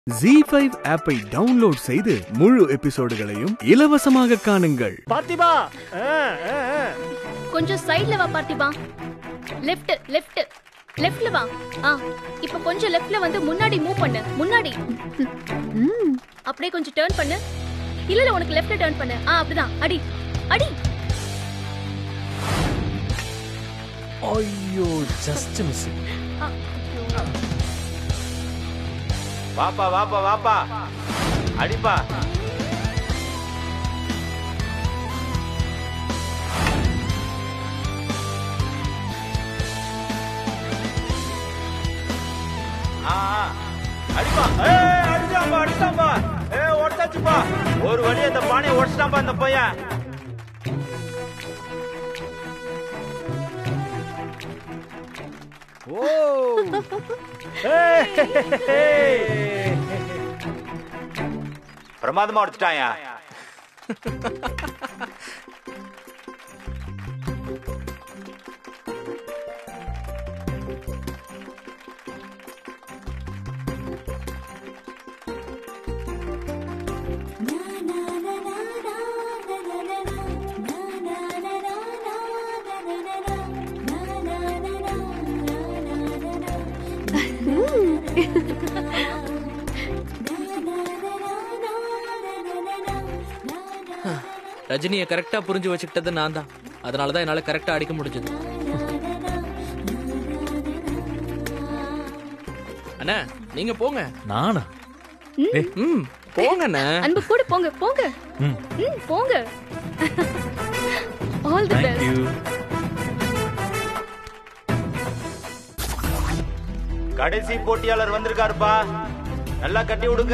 G five ஆப்பை download செய்து முழு எபிசோடுகளையும் இலவசமாக காணுங்கள் பார்த்திபா ஆ, ஆ, ஆ. கொஞ்சம் சைடுல வா பார்த்திபா லெஃப்ட் லெஃப்ட் லெஃப்ட்ல வா ஆ இப்போ கொஞ்சம் லெஃப்ட்ல வந்து முன்னாடி மூவ் பண்ணு முன்னாடி ம் அப்படியே கொஞ்சம் டர்ன் பண்ணு இல்ல இல்ல உனக்கு லெஃப்ட்ல டர்ன் பண்ணு ஆ அப்படிதான் அடி அடி ஐயோ ஜஸ்ட் மிஸ் ஆ, ஐயோ. வாப்பா வாப்பா வாப்பா அடிப்பா ஆ, ஆ. அடிப்பா ஏய், அடிச்சாம்பா அடிச்சாம்பா ஏ உடச்சாச்சுப்பா ஒரு வழி அந்த பானையை உடச்சிட்டாம்பா அந்த பையன் ஓ ஏய், பிரமாதமா உடச்சிட்டாயா ரஜினியை கரெக்டா புரிஞ்சு வச்சுக்கிட்டது நான் தான் அதனால தான் என்னால கரெக்டா அடிக்க முடிஞ்சது அண்ணா நீங்க போங்க நானா ம் போங்க அண்ணா அன்பு கூட போங்க போங்க ம். ம் போங்க ஆல் தி பெஸ்ட் தேங்க்யூ கடைசி போட்டியாளர் வந்திருக்காருப்பா நல்லா கட்டி விடுங்க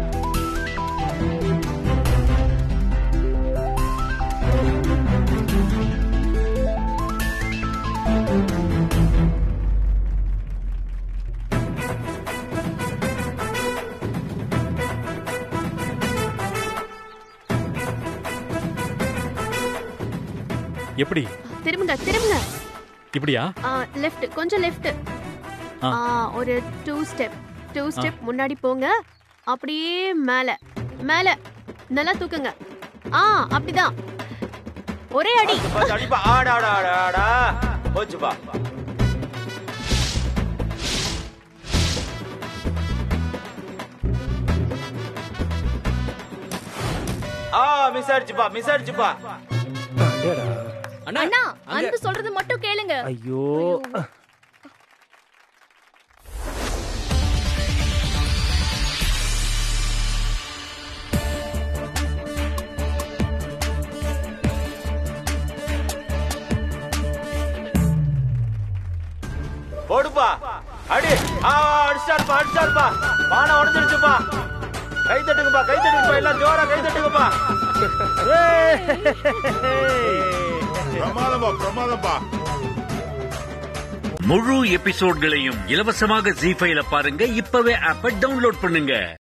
எப்படி திரும்புங்க திரும்புங்க இப்படியா லெஃப்ட் கொஞ்சம் லெஃப்ட் ஆ. ஒரு டூ ஸ்டெப் டூ ஸ்டெப் முன்னாடி போங்க அப்படியே மேல மேல நல்லா தூக்குங்க ஆ அப்படிதான் ஒரே அடி பாத்து அடிப்பா ஆடா ஆடா ஆடா ஆடா போச்சுப்பா ஆ மிஸ் ஆயிடுச்சுப்பா மிஸ் ஆயிடுச்சுப்பா அண்ணா அண்ணா அங்க அன்பு சொல்றது மட்டும் கேளுங்க ஐயோ போடுப்பா அடி ஆ அடிச்சாருப்பா அடிச்சாருப்பா பானை உடஞ்சிருச்சுப்பா கை தட்டுங்கப்பா கை தட்டுங்கப்பா எல்லாம் ஜோரா கை தட்டுங்கப்பா பிரமாதம்பா பிரமாதம்பா முழு எபிசோட்களையும் இலவசமாக ஜி ஃபைல பாருங்க இப்பவே ஆப்ப டவுன்லோட் பண்ணுங்க